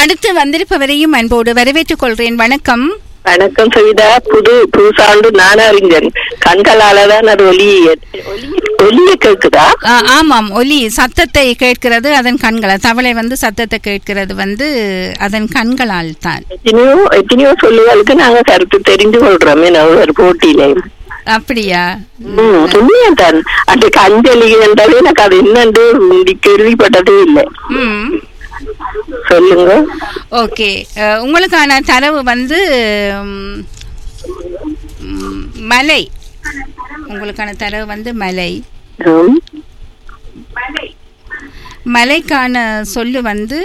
அடுத்து வந்திருப்பவரையும் அன்போடு வரவேற்றுக் கொள்கிறேன் வணக்கம் வணக்கம் சவிதா புது புதுசாண்டு நான் அறிஞன் கண்களாலதான் அது ஒலி ஒலிய கேக்குதா ஆ, ஆமாம் ஒலி சத்தத்தை கேட்கிறது அதன் கண்கள் தவளை வந்து சத்தத்தை கேட்கிறது வந்து அதன் கண்களால் தான் எத்தனையோ எத்தனையோ சொல்லுகளுக்கு நாங்க கருத்து தெரிந்து கொள்றோமே நான் ஒரு போட்டியில அப்படியா ம் உண்மையதான் அன்றைக்கு அஞ்சலி என்றாலே எனக்கு அது என்னன்னு முந்தி கேள்விப்பட்டதே இல்லை ம் சொல்லுங்க ஓகே அஹ், உங்களுக்கான தரவு வந்து ம், ம், மலை உங்களுக்கான தரவு வந்து மலை ம். மலைக்கான சொல்லு வந்து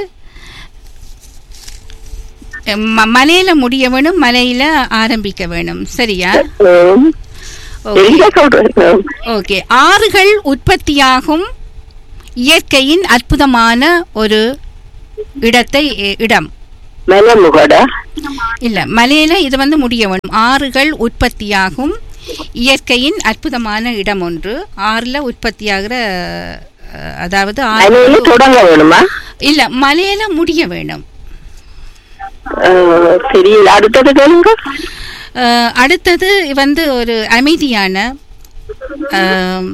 ம- மலையில முடிய வேணும் மலையில ஆரம்பிக்க வேணும் சரியா ம். ஓகே எங்க சொல்றேன் ம். ஓகே ஆறுகள் உற்பத்தியாகும் இயற்கையின் அற்புதமான ஒரு இடத்தை இ- இடம் மலைமுகடா இல்ல மலையில இது வந்து முடிய வேணும் ஆறுகள் உற்பத்தியாகும் இயற்கையின் அற்புதமான இடம் ஒன்று ஆறுல உற்பத்தியாகிற அஹ், அதாவது மலையில ஆறு தொடங்க வேணுமா இல்ல மலையில முடிய வேணும் அஹ், தெரியல அடுத்தது கேளுங்க அஹ், அடுத்தது வந்து ஒரு அமைதியான அஹ்,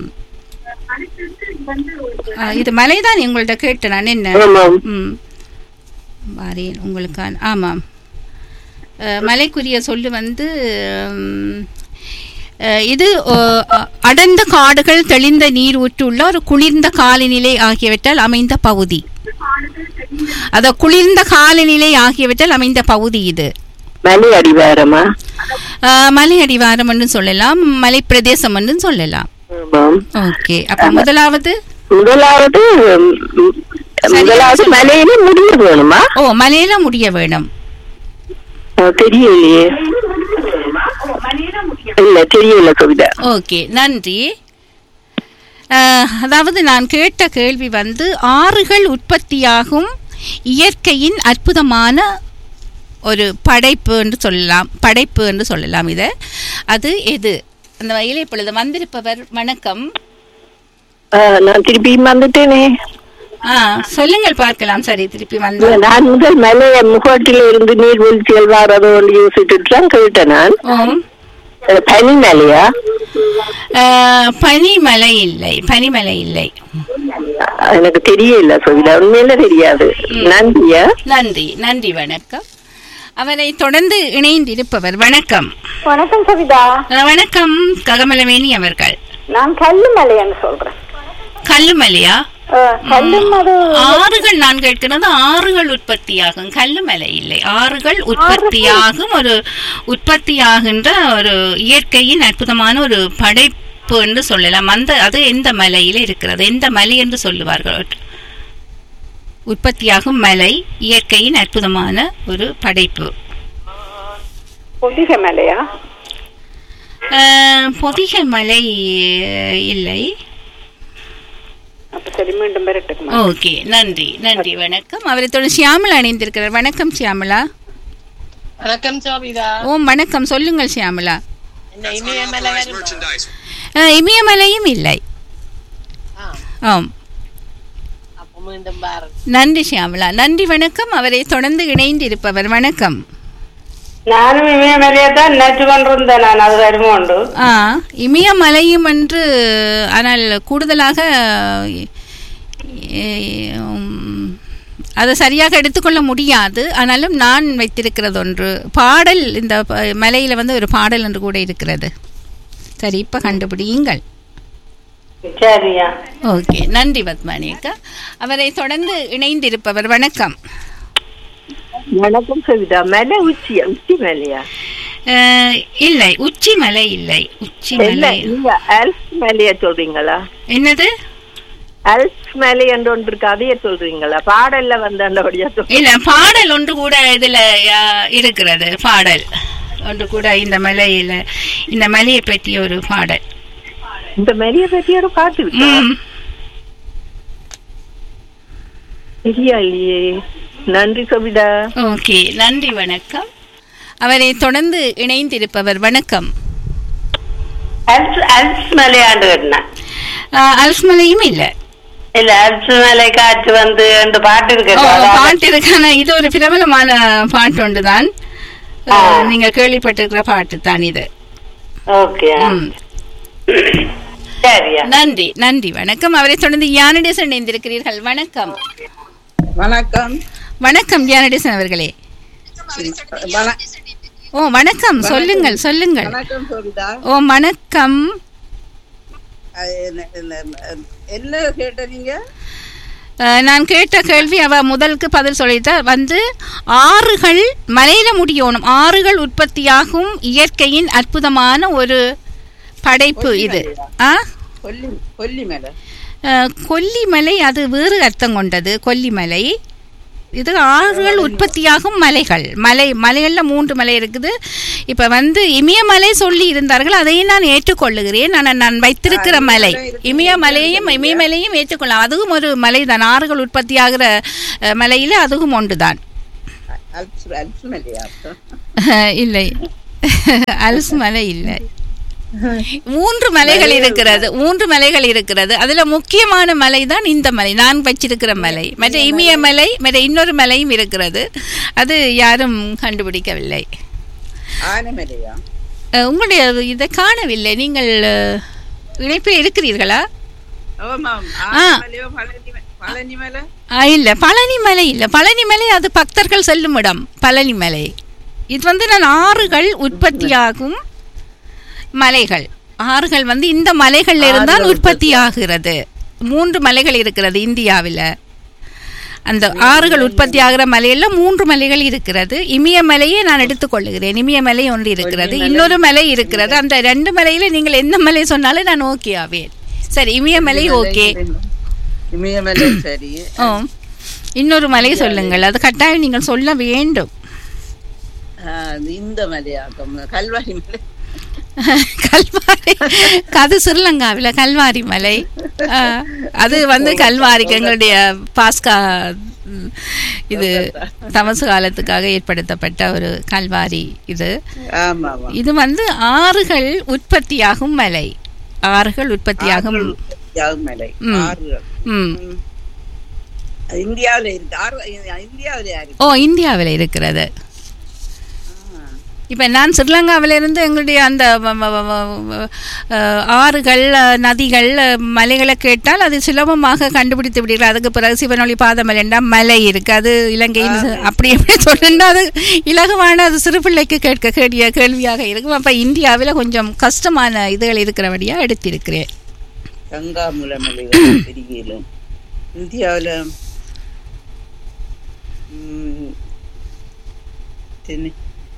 அஹ், இது மலைதான் உங்கள்ட்ட கேட்டேன் நான் என்ன ஆமாம் ம் வாரேன் உங்களுக்கான ஆமாம் அஹ், மலைக்குரிய சொல்லு வந்து ம், அஹ், இது அஹ், அ- அடர்ந்த காடுகள் தெளிந்த நீர் ஊற்றுள்ள ஒரு குளிர்ந்த காலநிலை ஆகியவற்றால் அமைந்த பகுதி அத குளிர்ந்த காலநிலை ஆகியவற்றால் அமைந்த பகுதி இது மலை அடிவாரமா அஹ், மலை அடிவாரம் என்று சொல்லலாம் மலை பிரதேசம் என்று சொல்லலாம் ஆமாம் ஓகே அப்ப முதலாவது முதலாவது ம், ம், முதலாவது மலையில முடிய வேணுமா ஓ மலையில முடிய வேணும் அஹ், தெரியலையே இல்ல தெரியல கவிதா ஓகே நன்றி அஹ், அதாவது நான் கேட்ட கேள்வி வந்து ஆறுகள் உற்பத்தியாகும் இயற்கையின் அற்புதமான ஒரு படைப்பு என்று சொல்லலாம் படைப்பு என்று சொல்லலாம் இதை அது எது அந்த வகையில் இப்பொழுது வந்திருப்பவர் வணக்கம் அஹ், நான் திருப்பியும் வந்துட்டேனே ஆ சொல்லுங்கள் பார்க்கலாம் சரி திருப்பி வந்து இல்ல, நான் முதல் மலைய முகட்டில இருந்து நீர்வீழ்ச்சிகள் வாரதோ யோசிச்சுட்டு தான் கேட்டேன் நான் ஓம் அஹ், பனி மலையா அஹ், பனிமலை இல்லை பனிமலை இல்லை அஹ், எனக்கு தெரியல கவிதா உண்மையில தெரியாது நன்றியா நன்றி நன்றி வணக்கம் அவரை தொடர்ந்து இணைந்திருப்பவர் வணக்கம் வணக்கம் சவிதா அஹ், வணக்கம் ககமலவேணி அவர்கள் நான் கல்லுமலைன்னு சொல்றேன் கல்லுமலையா அஹ், கல்லும் அது ஆறுகள் நான் கேட்கிறது ஆறுகள் உற்பத்தியாகும் கல்லுமலை இல்லை ஆறுகள் உற்பத்தியாகும் ஒரு உற்பத்தியாகின்ற ஒரு இயற்கையின் அற்புதமான ஒரு படைப்பு என்று சொல்லலாம் அந்த அது எந்த மலையில இருக்கிறது எந்த மலை என்று சொல்லுவார்கள் உற்பத்தியாகும் மலை இயற்கையின் அற்புதமான ஒரு படைப்பு பொதிகை மலையா அஹ், பொதிகை மலை அஹ், இல்லை அப்ப சரி மீண்டும் பெறட்டுக்குமா ஓகே நன்றி நன்றி வணக்கம் அவரை தொடர்ந்து சியாமலா இணைந்திருக்கிறார் வணக்கம் சியாமலா வணக்கம் சோபிதா ஓம் வணக்கம் சொல்லுங்கள் சியாமலா என்ன இமயமலை வருமா? அஹ், இமயமலையும் இல்லை ஆ, ஆம் அப்ப மீண்டும் பாரு நன்றி சியாமலா நன்றி வணக்கம் அவரை தொடர்ந்து இணைந்திருப்பவர் வணக்கம் நானும் இமயமலையை தான் நினைச்சு கொண்டிருந்தேன் நான் அது வருமோண்டு ஆ இமயமலையும் என்று ஆனால் கூடுதலாக எ- உம், அதை சரியாக எடுத்துக்கொள்ள முடியாது ஆனாலும் நான் வைத்திருக்கிறது ஒன்று பாடல் இந்த ப- மலையில வந்து ஒரு பாடல் ஒன்று கூட இருக்கிறது சரி இப்ப கண்டுபிடியுங்கள் சரியா ஓகே நன்றி பத்மானி அக்கா அவரை தொடர்ந்து இணைந்திருப்பவர் வணக்கம் வணக்கம் கவிதா மலை உச்சி உச்சி மலையா அஹ், இல்லை உச்சி மலை இல்லை உச்சி இல்ல மலை நீங்க அல்ஸ் மலைய சொல்றீங்களா என்னது அல்ஸ் மலை என்று ஒன்று இருக்கு அதையே சொல்றீங்களா பாடல்ல வந்து அந்தபடியா சொல்றீங்க இல்ல பாடல் ஒன்று கூட இதுல ஆ, இருக்கிறது பாடல் ஒன்று கூட இந்த மலையில இந்த மலையை பற்றிய ஒரு பாடல் இந்த மலைய பத்தி ஒரு பாட்டு இருக்கா? ம். சரியா இல்லையே நன்றி கவிதா ஓகே நன்றி வணக்கம் அவரை தொடர்ந்து இணைந்திருப்பவர் வணக்கம் அல்ஸ் அல்ஸ் மலையாண்டு என்ன ஆ, அல்ஸ் மலையும் இல்ல இல்ல அரிசி மேலே காற்று வந்து ரெண்டு பாட்டு ஓ, இருக்கு பாட்டு இருக்கான இது ஒரு பிரபலமான பாட்டு ஒன்றுதான் ஆ. நீங்க கேள்விப்பட்டிருக்கிற பாட்டு தான் இது ஓகே ம். சரியா நன்றி நன்றி வணக்கம் அவரை தொடர்ந்து யானடேசன் இணைந்திருக்கிறீர்கள் வணக்கம் வணக்கம் வணக்கம் யானடேசன் அவர்களே வண- ஓ வணக்கம் சொல்லுங்கள் சொல்லுங்கள் வணக்கம் சோபிதா ஓ வணக்கம் அஹ் என்ன- என்ன- என்ன கேட்ட நீங்க அஹ், நான் கேட்ட கேள்வி அவ முதலுக்கு பதில் சொல்லிட்டா வந்து ஆறுகள் மலையில முடியணும் ஆறுகள் உற்பத்தியாகும் இயற்கையின் அற்புதமான ஒரு படைப்பு இது ஆ கொல்லி கொல்லி மேல அஹ், கொல்லிமலை அது வேறு அர்த்தம் கொண்டது கொல்லிமலை இது ஆறுகள் உற்பத்தியாகும் மலைகள் மலை மலைகள்ல மூன்று மலை இருக்குது இப்ப வந்து இமயமலை சொல்லி இருந்தார்கள் அதையும் நான் ஏற்றுக்கொள்ளுகிறேன் ஆனால் நான் வைத்திருக்கிற மலை இமயமலையும் இமயமலையும் ஏற்றுக்கொள்ளலாம் அதுவும் ஒரு மலை தான் ஆறுகள் உற்பத்தியாகிற அஹ், மலையில அதுவும் ஒன்றுதான் அல்ப்ஸ் அல்ப்ஸ் மேலையா இல்லை அல்ஸ் மலை இல்லை மூன்று மலைகள் இருக்கிறது மூன்று மலைகள் இருக்கிறது அதுல முக்கியமான மலை தான் இந்த மலை நான் வச்சிருக்கிற மலை மற்ற இமயமலை மற்ற இன்னொரு மலையும் இருக்கிறது அது யாரும் கண்டுபிடிக்கவில்லை ஆனைமலையா அஹ், உங்களுடைய இதை காணவில்லை நீங்கள் அஹ், இணைப்பில் இருக்கிறீர்களா ஆமாம் ஆனைமலையோ பழனி ம- பழனி மலை ஆ, இல்ல பழனி மலை இல்ல பழனி மலை அது பக்தர்கள் செல்லும் இடம் பழனி மலை இது வந்து நான் ஆறுகள் உற்பத்தியாகும் மலைகள் ஆறுகள் வந்து இந்த மலைகள்ல இருந்தால் உற்பத்தி ஆகிறது மூன்று மலைகள் இருக்கிறது இந்தியாவில் அந்த ஆறுகள் உற்பத்தி ஆகிற மலையில மூன்று மலைகள் இருக்கிறது இமயமலையை நான் எடுத்துக்கொள்ளுகிறேன் இமயமலை ஒன்று இருக்கிறது இன்னொரு மலை இருக்கிறது அந்த ரெண்டு மலையில நீங்கள் எந்த மலை சொன்னாலும் நான் ஓகே ஆவேன் சரி இமயமலை ஓகே இமயமலை சரி ஓ இன்னொரு மலை சொல்லுங்கள் அது கட்டாயம் நீங்கள் சொல்ல வேண்டும் ஆஹ், இந்த மலையாக்கம் கல்வாரி மலை கல்வாரி அது ஸ்ரீலங்காவில் கல்வாரி மலை ஆ, அது வந்து கல்வாரிக்கு எங்களுடைய பாஸ்கா ம், இது தமசு காலத்துக்காக ஏற்படுத்தப்பட்ட ஒரு கல்வாரி இது ஆமா ஆமா இது வந்து ஆறுகள் உற்பத்தியாகும் மலை ஆறுகள் உற்பத்தியாகும் யாழ் மலை ம். ஆறுகள் ம் ம். அது இந்தியாவுல இருக்கு ஆறு இந்தியாவுல யாரு ஓ இந்தியாவில் இருக்கிறது இப்போ நான் ஸ்ரீலங்காவில இருந்து எங்களுடைய அந்த வ- வ- வ- வ- அஹ், ஆறுகள் அஹ், நதிகள் அஹ், மலைகளை கேட்டால் அது சுலபமாக கண்டுபிடித்து விடுகிறார் அதுக்கு பிறகு சிவனொளி பாதமலை என்றால் மலை இருக்கு அது இலங்கையில் ச- அப்படி எப்படி சொல்லுன்னா அது இலகுவான அது சிறு பிள்ளைக்கு கேட்க கேடிய கேள்வியாக இருக்கும் அப்போ இந்தியாவில் கொஞ்சம் கஷ்டமான இதுகள் இருக்கிறபடியாக எடுத்திருக்கிறேன் கங்காமுல மலைகள் பெருகிலும் இந்தியாவுல ம், தென்னை-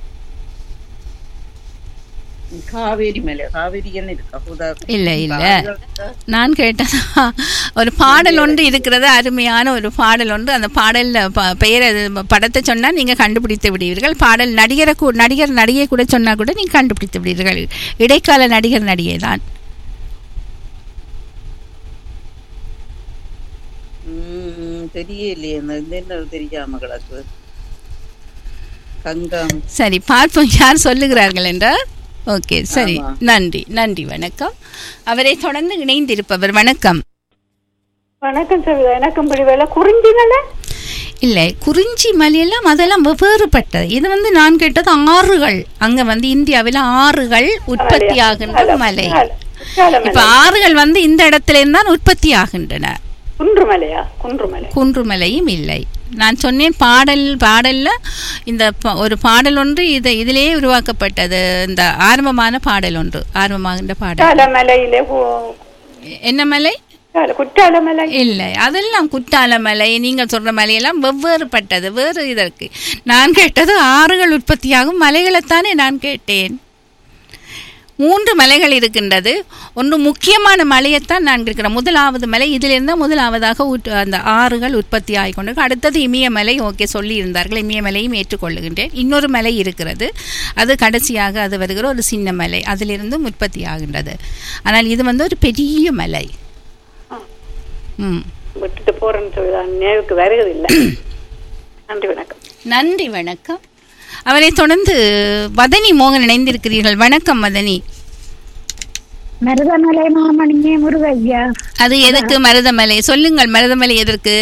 காவேரி மலை காவேரி என்ன இருக்கா புதா இல்லை இல்லை நான் கேட்டதா ஒரு பாடல் ஒன்று இருக்கிறது அருமையான ஒரு பாடல் ஒன்று அந்த பாடல்ல ப- பெயரை படத்தை சொன்னால் நீங்க கண்டுபிடித்து விடுவீர்கள் பாடல் நடிகரை கூ நடிகர் நடிகை கூட சொன்னா கூட நீங்க கண்டுபிடித்து விடுவீர்கள் இடைக்கால நடிகர் நடிகை தான் ம், தெரியலையே இந்த இந்த என்ன தெரியாம கிடக்கு கங்கம் சரி பார்ப்போம் யார் சொல்லுகிறார்கள் என்றால் ஓகே சரி ஆமா. நன்றி நன்றி வணக்கம் அவரை தொடர்ந்து இணைந்திருப்பவர் வணக்கம் வணக்கம் சவிதா எனக்கும் பிடிவேல குறிஞ்சி மலை இல்லை குறிஞ்சி மலையெல்லாம் அதெல்லாம் வெவ்வேறுபட்டது இது வந்து நான் கேட்டது ஆறுகள் அங்க வந்து இந்தியாவில் ஆறுகள் உற்பத்தி ஆகின்ற மலை இப்ப ஆறுகள் வந்து இந்த இடத்துல இருந்தான் உற்பத்தி ஆகின்றன குன்று மலையா குன்று மலை குன்றுமலையும் இல்லை நான் சொன்னேன் பாடல் பாடல்ல இந்த ப- ஒரு பாடல் ஒன்று இது இதிலேயே உருவாக்கப்பட்டது இந்த ஆரம்பமான பாடல் ஒன்று ஆரம்பமாகின்ற பாடல் குற்றால மலையிலே என்ன மலை குற்றால மலை இல்லை அதெல்லாம் குற்றால மலை நீங்கள் சொல்ற மலையெல்லாம் வெவ்வேறுபட்டது வேறு இதற்கு நான் கேட்டது ஆறுகள் உற்பத்தியாகும் மலைகளைத்தானே நான் கேட்டேன் மூன்று மலைகள் இருக்கின்றது ஒன்று முக்கியமான மலையைத்தான் நான் இருக்கிறேன் முதலாவது மலை இதிலிருந்து முதலாவதாக உட்- அந்த ஆறுகள் உற்பத்தி ஆகி கொண்டிருக்கு அடுத்தது இமயமலை ஓகே சொல்லி இருந்தார்கள் இமயமலையும் ஏற்றுக்கொள்ளுகின்றேன் இன்னொரு மலை இருக்கிறது அது கடைசியாக அது வருகிற ஒரு சின்ன மலை அதிலிருந்தும் உற்பத்தி ஆகின்றது ஆனால் இது வந்து ஒரு பெரிய மலை ம் விட்டுட்டு போறேன்னு சொல்லுதா நினைவுக்கு வருகிறது இல்லை நன்றி வணக்கம் நன்றி வணக்கம் அவரை தொடர்ந்து வதனி மோகன் இணைந்திருக்கிறீர்கள் வணக்கம் வதனி மருதமலை மாமணியே முருகையா அது எதுக்கு மருதமலை சொல்லுங்கள் மருதமலை எதற்கு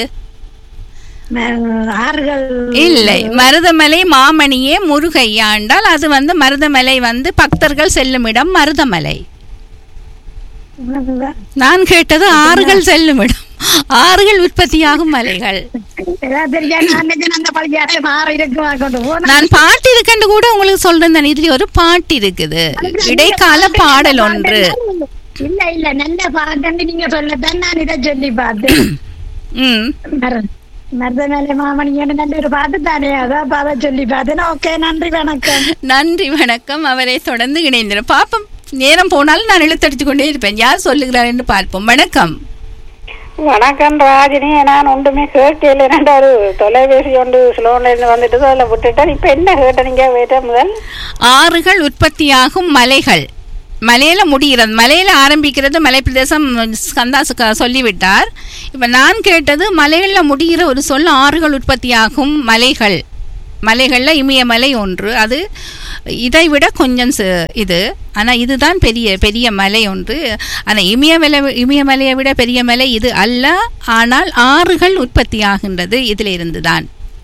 ம- ஆறுகள் இல்லை மருதமலை மாமணியே முருகையா என்றால் அது வந்து மருதமலை வந்து பக்தர்கள் செல்லும் இடம் மருதமலை அதுதான். நான் கேட்டது ஆறுகள் செல்லும் இடம் ஆறுகள் உற்பத்தியாகும் மலைகள் ஏதாவது தெரியா நான் நினைச்சேன் அந்த பழைய மாற இருக்குமா கொண்டு போனா நான் பாட்டு இருக்குன்னு கூட உங்களுக்கு சொல்றேன் தானே இதுல ஒரு பாட்டு இருக்குது இடைக்கால பாடல் ஒன்று இல்ல இல்ல நல்ல பாட்டு நீங்க சொல்லத்தான் நான் இதை சொல்லி பார்த்தேன் ம் மர- மருதமலை மாமணியோட நல்ல ஒரு பாட்டு தானே அதான் அப்ப அதை சொல்லி பார்த்தேன் ஓகே நன்றி வணக்கம் நன்றி வணக்கம் அவரை தொடர்ந்து இணைந்திரும் பாப்போம் நேரம் போனாலும் நான் இழுத்தடிச்சு கொண்டே இருப்பேன் யார் சொல்லுகிறார் என்று பார்ப்போம் வணக்கம் வணக்கம் ராஜினி நான் ஒன்றுமே கேட்கல ரெண்டு ஒரு தொலைபேசி ஒன்று ஸ்லோன்ல இருந்து வந்துட்டு அதில் விட்டுட்டேன் இப்ப என்ன கேட்ட நீங்க வேட்ட முதல் ஆறுகள் உற்பத்தியாகும் மலைகள் மலையில முடிகிறது மலையில ஆரம்பிக்கிறது மலை பிரதேசம் ஸ்கந்தாசு க- சொல்லிவிட்டார் இப்ப நான் கேட்டது மலைகள்ல முடிகிற ஒரு சொல் ஆறுகள் உற்பத்தியாகும் மலைகள் மலைகள்ல இமயமலை ஒன்று அது இதை விட கொஞ்சம் ச- இது ஆனா இதுதான் பெரிய பெரிய மலை ஒன்று ஆனா இமயமலை இமயமலையை விட பெரிய மலை இது அல்ல ஆனால் ஆறுகள் உற்பத்தியாகின்றது இதில் இருந்துதான்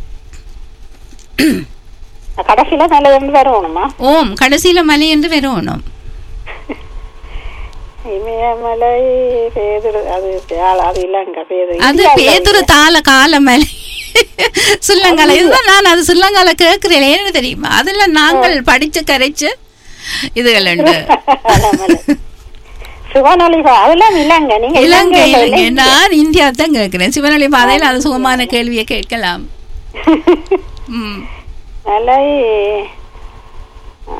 கடைசியில நல்ல இருந்து வரணுமா ஓம் கடைசியில மலை என்று வரணும் இமயமலை பேதுரு அது ஆள் அது இல்லைங்க பேது அது பேதுரு தாள கால மலை சுல்லங்கால இதுதான் நான் அது சுல்லங்கால கேட்கிறேன் ஏன்னு தெரியுமா அதுல நாங்கள் படிச்சு கரைச்சு இதுகள் உண்டு சிவனொலிவா அதெல்லாம் இல்லைங்க நீங்க இலங்கை இலங்கையில இலங்கை இல்லைங்க. நான் இந்தியா தான் கேட்கிறேன் சிவனொளி பாதையில் அது சுகமான கேள்வியை கேட்கலாம் ம் மலை ஆ,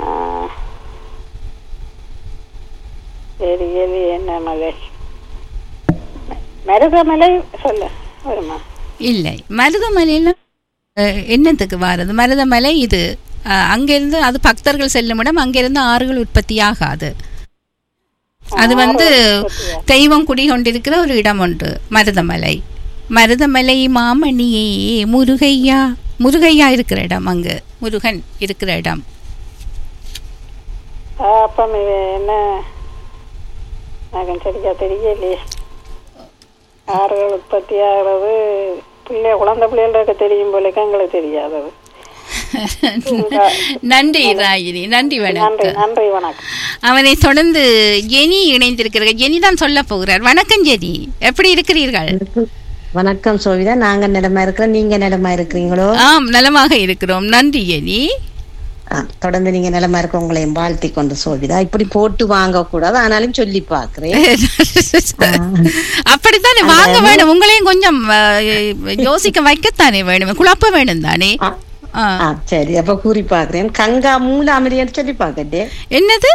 தெரியல என்ன மலை மருதமலை சொல்ல வருமா இல்லை மருதமலையில் அஹ், என்னத்துக்கு வாரது மருதமலை இது அஹ், அங்கிருந்து அது பக்தர்கள் செல்லும் இடம் அங்கிருந்து ஆறுகள் உற்பத்தி ஆகாது அது வந்து தெய்வம் குடிகொண்டிருக்கிற ஒரு இடம் உண்டு மருதமலை மருதமலை மாமணியே முருகையா முருகையா இருக்கிற இடம் அங்கு முருகன் இருக்கிற இடம் அப்பம் இது என்ன எனக்கு சரியா தெரியலையே ஆறுகள் உற்பத்தி ஆகிறது பிள்ளை குழந்தை பிள்ளைகளுக்கு தெரியும் போல எங்களுக்கு தெரியாதது நன்றி ராயினி நன்றி நன்றி வணக்கம் நன்றி வணக்கம் அவனை தொடர்ந்து ஜெனி இணைந்திருக்கிறார் ஜெனி தான் சொல்ல போகிறார் வணக்கம் ஜெனி எப்படி இருக்கிறீர்கள் வணக்கம் சோவிதா நாங்க நிலமா இருக்கிறோம் நீங்க நிலமா இருக்கிறீங்களோ ஆம் நலமாக இருக்கிறோம் நன்றி ஜெனி ஆ, தொடர்ந்து நீங்க நிலமா இருக்க உங்களையும் வாழ்த்தி கொண்டு சோவிதா இப்படி போட்டு வாங்க கூடாது ஆனாலும் சொல்லி பாக்குறேன் அப்படித்தானே வாங்க வேணும் உங்களையும் கொஞ்சம் அஹ், யோசிக்க வைக்கத்தானே வேணும் குழப்ப வேணும் தானே ஆ, ஆ. ஆ, சரி அப்ப கூறி பாக்குறேன் கங்கா மூலாமலின்னு சொல்லி பாக்கட்டே என்னது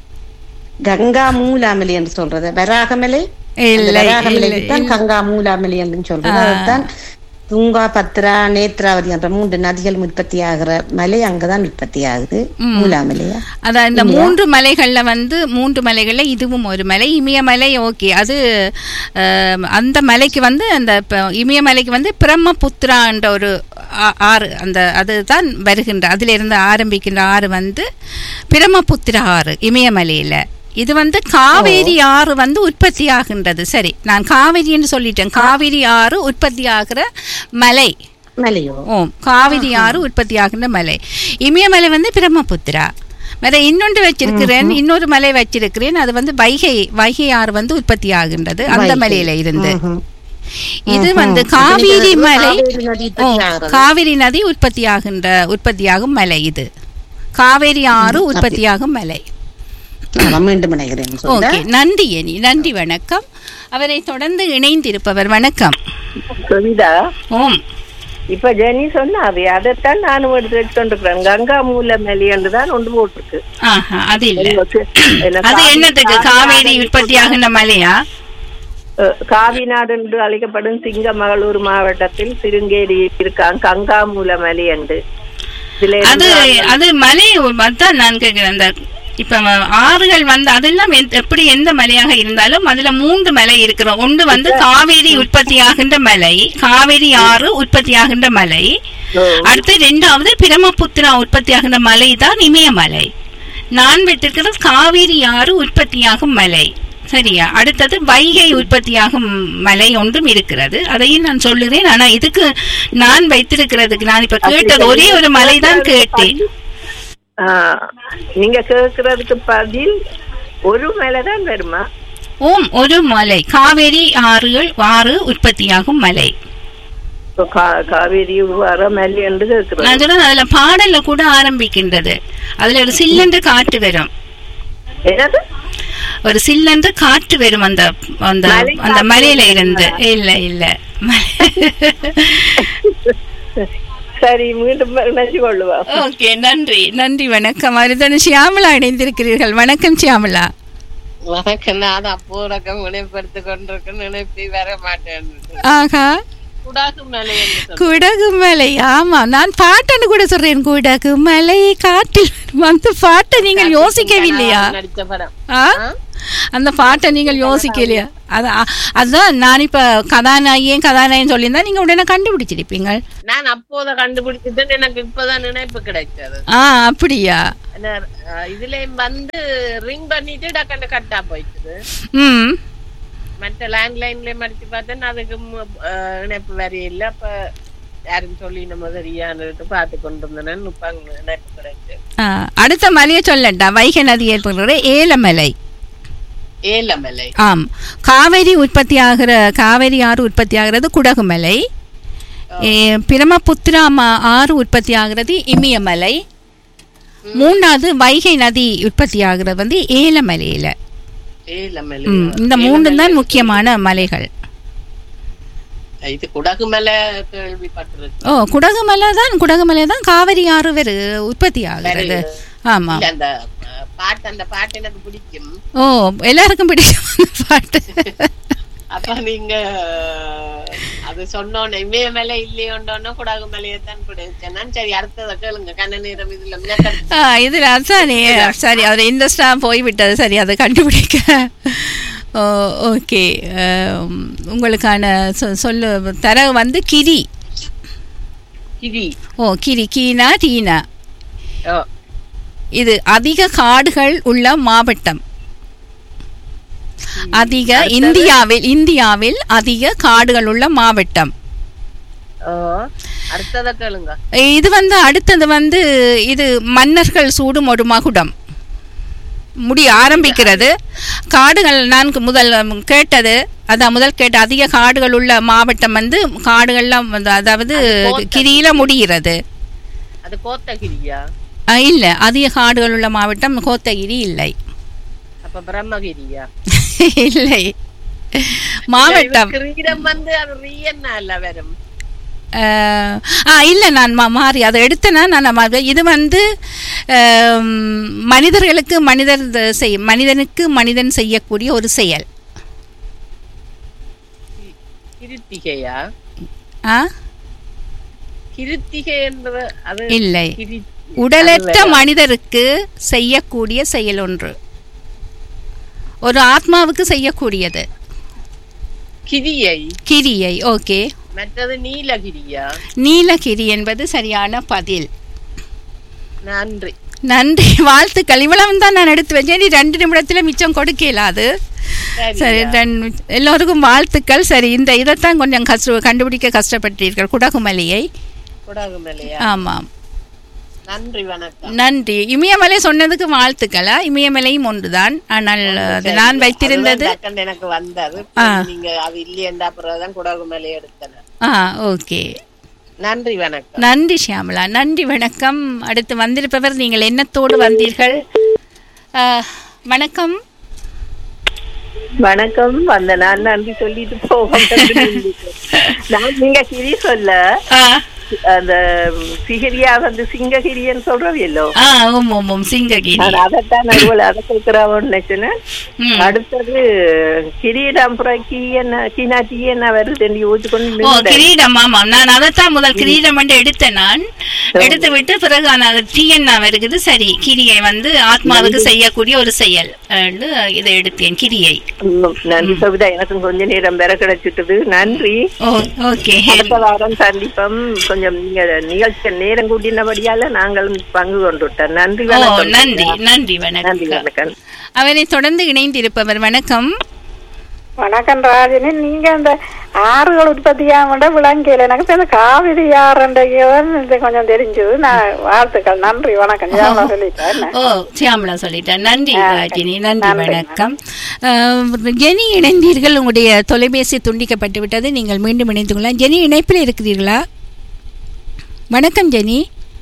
கங்கா மூலாமலி என்று சொல்றது வராகமலை அந்த இல்லை, வராகமலைக்கு இல்லை, தான் இல்லை. கங்கா மூலாமலி என்று சொல்றது அதுதான் துங்கா பத்ரா நேத்ராவதி என்ற மூன்று நதிகள் உற்பத்தி ஆகிற மலை அங்கதான் உற்பத்தி ஆகுது மூலாமலையா அதான் இந்த மூன்று மலைகள்ல வந்து மூன்று மலைகள்ல இதுவும் ஒரு மலை இமயமலை ஓகே அது அஹ், அந்த மலைக்கு வந்து அந்த ப- இமயமலைக்கு வந்து பிரம்மபுத்திரா என்ற ஒரு ஆ- ஆறு அந்த அதுதான் வருகின்ற அதிலிருந்து ஆரம்பிக்கின்ற ஆறு வந்து பிரம்மபுத்திரா ஆறு இமயமலையில இது வந்து காவேரி ஆறு வந்து உற்பத்தி ஆகின்றது சரி நான் காவேரின்னு சொல்லிட்டேன் காவிரி ஆறு உற்பத்தி ஆகிற மலை மலையோ ஓம் காவிரி ஆறு உற்பத்தி ஆகின்ற மலை இமயமலை வந்து பிரம்மபுத்திரா வேற இன்னொன்று வச்சிருக்கிறேன் இன்னொரு மலை வச்சிருக்கிறேன் அது வந்து வைகை வைகை ஆறு வந்து உற்பத்தி ஆகின்றது அந்த வைகை. மலையில இருந்து ம்ஹும். இது ம்ஹும். வந்து இப்ப காவிரி நீங்க மலை காவேரி நதி ஓ, உற்பத்தி ஆகிறது. காவிரி நதி உற்பத்தி ஆகின்ற உற்பத்தியாகும் மலை இது காவேரி ஆறு உற்பத்தியாகும் மலை நான் மீண்டும் நினைக்கிறேன் ஓகே நன்றி அனி நன்றி வணக்கம் அவரை தொடர்ந்து இணைந்திருப்பவர் வணக்கம் சுவிதா ஓம் இப்ப ஜெனி சொன்னாரு அதைத்தான் நானும் எடுத்து வச்சுக்கொண்டிருக்கிறேன் கங்கா மூல மெலியன்று தான் ஒன்று போட்டிருக்கு ஆஹா அது இல்ல என்ன அது என்னத்துக்கு காவேரி உற்பத்தி ஆகின்ற மலையா அஹ், காவி நாடு என்று அழைக்கப்படும் சிங்கமகளூர் மாவட்டத்தில் சிருங்கேரி இருக்காங்க கங்கா மூல மலை என்று இதுல அது இருந்து அது மலை அதான் நான் கேட்கிறேன் அந்த இப்ப ஆறுகள் வந்து அதெல்லாம் எந்த- எப்படி எந்த மலையாக இருந்தாலும் அதுல மூன்று மலை இருக்கிறோம் ஒன்று வந்து காவேரி உற்பத்தி ஆகின்ற மலை காவேரி ஆறு உற்பத்தி ஆகின்ற மலை அடுத்து ரெண்டாவது பிரம்மபுத்திரா உற்பத்தி ஆகின்ற மலை தான் இமயமலை நான் வைத்திருக்கிறது காவேரி ஆறு உற்பத்தியாகும் மலை சரியா அடுத்தது வைகை உற்பத்தியாகும் மலை ஒன்றும் இருக்கிறது அதையும் நான் சொல்லுறேன் ஆனா இதுக்கு நான் வைத்திருக்கிறதுக்கு நான் இப்ப கேட்டது ஒரே ஒரு மலை தான் கேட்டேன் ஆ, நீங்க கேக்குறதுக்கு பதில் ஒரு மேல தான் வருமா ஓம் ஒரு மலை காவேரி ஆறுகள் ஆறு உற்பத்தியாகும் மலை இப்போ கா- காவேரி வர மேலே என்று கேக்குறது நான் சொல்றேன் அதுல பாடல்ல கூட ஆரம்பிக்கின்றது அதுல ஒரு சில்லென்று காற்று வரும் என்னது ஒரு சில்லென்று காற்று வரும் அந்த அந்த மலை அந்த காற்று மலையில இருந்து இல்ல இல்ல சரி மீண்டும் நினைச்சு கொள்ளுவோம் ஓகே நன்றி நன்றி வணக்கம் அருதன் சியாமலா இணைந்திருக்கிறீர்கள் வணக்கம் சியாமலா வணக்கம் நான் அப்போ ரகம் நினைப்படுத்து கொண்டிருக்க நினைப்பி வர மாட்டேன் ஆகா குடாகு மலை என்று சொன்னேன். குடகு மலை ஆமா நான் பாட்டுன்னு கூட சொல்றேன் குடகு மலை காட்டில் வந்து பாட்டை நீங்கள் யோசிக்கவில்லையா நடிச்ச படம் ஆ? அந்த பாட்டை நீங்கள் யோசிக்கலையா அதான் அதுதான் நான் இப்ப கதாநாயகன் கதாநாயகன் சொல்லியிருந்தா நீங்க உடனே கண்டுபிடிச்சிருப்பீங்க நான் அப்போத கண்டுபிடிச்சிட்டு எனக்கு இப்பதான் நினைப்பு கிடைச்சது ஆ அப்படியா அந்த, அஹ், இதுலயும் வந்து ரிங் பண்ணிட்டு டக்கண்ட கட்டா போயிட்டுது ம் மற்ற லேண்ட்லைன்லயும் அடிச்சு பார்த்தேன் அதுக்கு மு- அஹ், இணைப்பு வரி இல்ல அப்ப யாரும் சொல்லி நம்ம சரியான்னு பார்த்து கொண்டு இருந்தேன் இப்ப அங்க இணைப்பு கிடைச்சு ஆ, அடுத்த மலையை சொல்லட்டா வைகை நதி ஏற்படுகிற ஏலமலை ஏலமலை ஆம் காவேரி உற்பத்தி ஆகிற காவேரி ஆறு உற்பத்தி ஆகிறது குடகுமலை ஏ, பிரம்மபுத்திரா ம- ஆறு உற்பத்தி ஆகிறது இமயமலை மூணாவது வைகை நதி உற்பத்தி ஆகிறது வந்து ஏலமலையில ஏலமலை ம், இந்த மூன்று தான் முக்கியமான மலைகள் இது குடகு மலை கேள்விப்பட்டிருக்கு ஓ குடகுமலை தான் குடகுமலை தான் காவிரி ஆறு வேறு உற்பத்தி ஆகிறது ஆமாம் இல்ல, அந்த அஹ், பாட்டு அந்த பாட்டு எனக்கு பிடிக்கும் ஓ எல்லாருக்கும் பிடிக்கும் அந்த பாட்டு அப்ப நீங்க அஹ், அது சொன்னோன்னே இமயமலை இல்லையோண்டோன்னா குடகு மலையை தான் பிடிச்சேன் நான் சரி அடுத்ததை கேளுங்க கண்ண நேரம் இதுல மின்னக்கட்டு ஆ இதில் அதானே சரி அவர் இன்ட்ரெஸ்டாக போய்விட்டது சரி அதை கண்டுபிடிக்க ஓ ஓகே உங்களுக்கான சொ- சொல்லு தர வந்து கிரி கிரி ஓ கிரி கீனா டீனா ஓ, இது அதிக காடுகள் உள்ள மாவட்டம் அதிக இந்தியாவில் இந்தியாவில் அதிக காடுகள் உள்ள மாவட்டம் ஓ, அடுத்ததை கேளுங்க இது வந்து அடுத்தது வந்து இது மன்னர்கள் சூடும் ஒரு மகுடம் முடி ஆரம்பிக்கிறது காடுகள் நான் முதல் கேட்டது அதான் முதல் கேட்ட அதிக காடுகள் உள்ள மாவட்டம் வந்து காடுகள்லாம் வந்து அதாவது கிரியில முடிகிறது அது கோத்தகிரியா அஹ் இல்ல அதிக காடுகள் உள்ள மாவட்டம் கோத்தகிரி இல்லை அப்ப பிரம்மகிரியா இல்லை மாவட்டம் கிரீடம் வந்து அது ரீயன்னா இல்ல வரும் அஹ், ஆ இல்லை நான் மா- மாறி அதை எடுத்தேன்னா நான் ம- இது வந்து அம், மனிதர்களுக்கு மனிதர் த- செய் மனிதனுக்கு மனிதன் செய்யக்கூடிய ஒரு செயல் கிருத்திகையா ஆ கிருத்திகை என்பது அது இல்லை கிரி உடலற்ற மனிதருக்கு செய்யக்கூடிய செயல் ஒன்று ஒரு ஆத்மாவுக்கு செய்யக்கூடியது கிரியை கிரியை ஓகே மற்றது நீலகிரியா நீலகிரி என்பது சரியான பதில் நன்றி நன்றி வாழ்த்துக்கள் இவ்வளவு தான் நான் எடுத்து வச்சேன் நீ ரெண்டு நிமிடத்துல மிச்சம் கொடுக்கல அது சரி ரெண்டு எல்லோருக்கும் வாழ்த்துக்கள் சரி இந்த இதைத்தான் கொஞ்சம் கஷ்ட கண்டுபிடிக்க கஷ்டப்பட்டீர்கள் குடகுமலையை குடகுமலையா ஆமாம் நன்றி வணக்கம் நன்றி இமயமலை சொன்னதுக்கு வாழ்த்துக்களா இமயமலையும் ஒன்றுதான் ஆனால் அது நான் வைத்திருந்தது அதுதான் டக்குன்னு எனக்கு வந்தது ஆ. நீங்க அது இல்லையண்டா அப்புறம் குடகுமலை எடுத்தேன் ஆ ஓகே நன்றி வணக்கம் நன்றி ஷியாமலா நன்றி வணக்கம் அடுத்து வந்திருப்பவர் நீங்கள் எண்ணத்தோடு வந்தீர்கள் ஆ, வணக்கம் வணக்கம் வந்த நான் நன்றி சொல்லிட்டு போக நான் நீங்க கிரி சொல்ல ஆ அந்த சிகிரியா வந்து சிங்ககிரியன்னு சொல்றவியல்லோ ஆ ஓம் ஓம் ஓம் சிங்ககிரி நான் அதைத்தான் நடுவில் அதை கேட்கிறாவோன்னு நினைச்சேன் ம். அடுத்தது கிரீடம் அப்புறம் கீ என்ன கீனா டீ என்ன வருது யோசிச்சு ஓ கொண்டு கிரீடம் ஆமாம் நான் அதைத்தான் முதல் கிரீடம் வந்து எடுத்தேன் நான் எடுத்து விட்டு பிறகு ஆனால் டிஎன்ஆ வருகிறது சரி கிரியை வந்து ஆத்மாவுக்கு செய்யக்கூடிய ஒரு செயல் என்று இதை எடுத்தேன் கிரியை ம், நன்றி சவிதா எனக்கும் கொஞ்ச நேரம் வேற கிடைச்சிட்டது நன்றி ஓ ஓகே அடுத்த வாரம் சந்திப்போம் கொஞ்சம் நீங்க நிகழ்ச்சி நேரம் கூட்டினபடியால நாங்களும் பங்கு கொண்டுட்டோம் நன்றி ஓ வணக்கம் நன்றி நன்றி நன்றி வணக்கம் வணக்கம் அவரை தொடர்ந்து இணைந்திருப்பவர் வணக்கம் வணக்கம் ராஜினி நீங்க இந்த ஆறுகள் உற்பத்தியாம விளங்கல எனக்கு இப்ப இந்த காவிரி ஆறுன்றதான் இது கொஞ்சம் தெரிஞ்சது நான் வாழ்த்துக்கள் நன்றி வணக்கம் ஞாபகம் சொல்லிட்டேன் என்ன? ஓ சியாமலா சொல்லிட்டேன் நன்றி ஆ, ராஜினி நன்றி நன்றி. வணக்கம் அஹ், ஜெனி இணைந்தீர்கள் உங்களுடைய தொலைபேசி துண்டிக்கப்பட்டு விட்டது நீங்கள் மீண்டும் இணைந்து கொள்ளலாம் ஜெனி இணைப்பில் இருக்கிறீர்களா வணக்கம் ஜெனி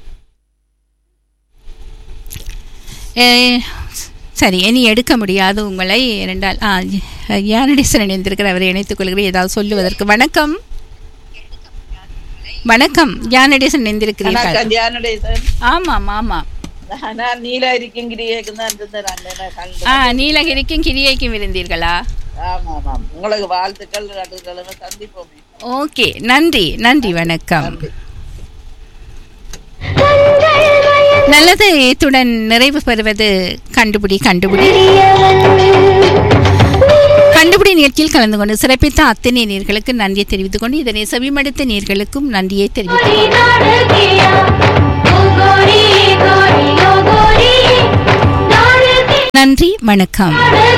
அஹ், சரி இனி எடுக்க முடியாது உங்களை இரண்டால் ஆ யானடேசன் இணைந்திருக்கிற அவரை இணைத்துக் கொள்கிறேன் ஏதாவது சொல்லுவதற்கு வணக்கம் வணக்கம் யானடேசன் இணைந்திருக்கிறீர்கள் வணக்கம் தியானடேசன் ஆமாம் ஆமாம் நான் நீலாரிக்கும் கிரியேக்குதான் இருந்தேன் நான் கண்டு ஆ நீலகிரிக்கும் கிரியைக்கும் இருந்தீர்களா ஆமா ஆமாம் உங்களுக்கு வாழ்த்துக்கள் நடுக்கிழமை சந்திப்போமே ஓகே நன்றி நன்றி வணக்கம் நல்லது இத்துடன் நிறைவு பெறுவது கண்டுபிடி கண்டுபிடி கண்டுபிடி நிகழ்ச்சியில் கலந்து கொண்டு சிறப்பித்த அத்தனை நீர்களுக்கு நன்றியை தெரிவித்துக் கொண்டு இதனை செவிமடுத்த நீர்களுக்கும் நன்றியை தெரிவித்துக் கொண்டு நன்றி வணக்கம்